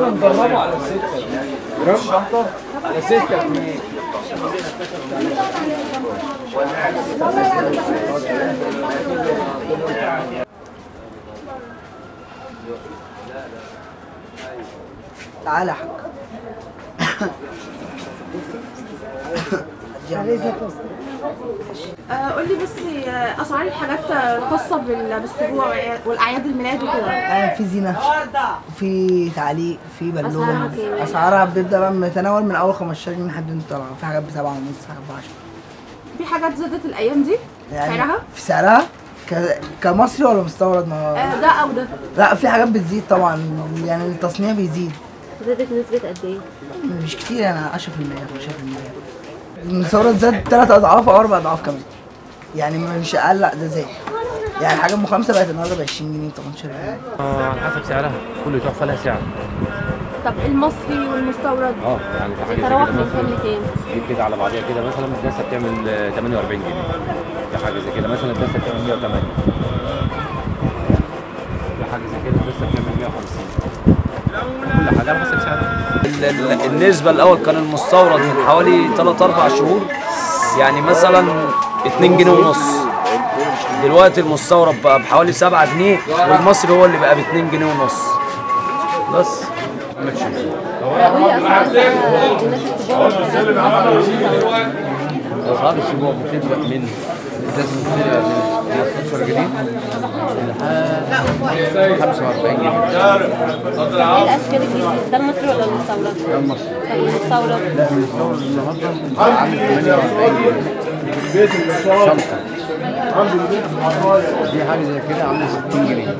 احنا ندربه على ستة جرام شنطة على ستة جنيه تعالى يا حاج آه، قول لي بس آه، اسعار الحاجات الخاصه بال- بالسبوع والاعياد الميلاد وكده آه، في زينة في تعليق في أسعارها بالون كام؟ اسعارها بتبدا بقى من متناول من اول 15 جنيه لحد انت طالعه في حاجات بسبعة ونص حاجات ب 10 في حاجات زادت الايام دي يعني سعرها في سعرها ك... كمصري ولا مستورد ما آه، ده او ده لا في حاجات بتزيد طبعا يعني التصنيع بيزيد زادت نسبة قد ايه؟ مش كتير يعني 10% 15% المستورد زاد ثلاث اضعاف او اربع اضعاف كمان يعني مش اقل لا ده زاد يعني الحاجه ام خمسه بقت النهارده ب 20 جنيه 18 جنيه آه، على حسب سعرها كل تحفه لها سعر طب المصري والمستورد اه يعني في حاجه زي تراوح كده من مثلا كام لكام دي كده على بعضيها كده مثلا الدسه بتعمل آه، 48 جنيه في حاجه زي كده مثلا الدسه بتعمل 108 في حاجه زي كده الدسه بتعمل 150 كل حاجه على حسب سعرها ال- ال- النسبة الأول كان المستورد من حوالي 3 4 شهور يعني مثلا 2 جنيه ونص دلوقتي المستورد بقى بحوالي 7 جنيه والمصري هو اللي بقى ب 2 جنيه ونص بس قولي اسعار الجنات السبوع والحاجات الخاصة بالمستورد اسعار الاسبوع بتبدا من الدسه بتبدا من 15 جنيه لحد 45 جنيه ايه الاشكال الجديدة؟ ده المصري ولا المستورد؟ ده المصري طب المستورد لا المستورد النهارده عامل 48 جنيه شنطه دي حاجه زي كده عامله 60 جنيه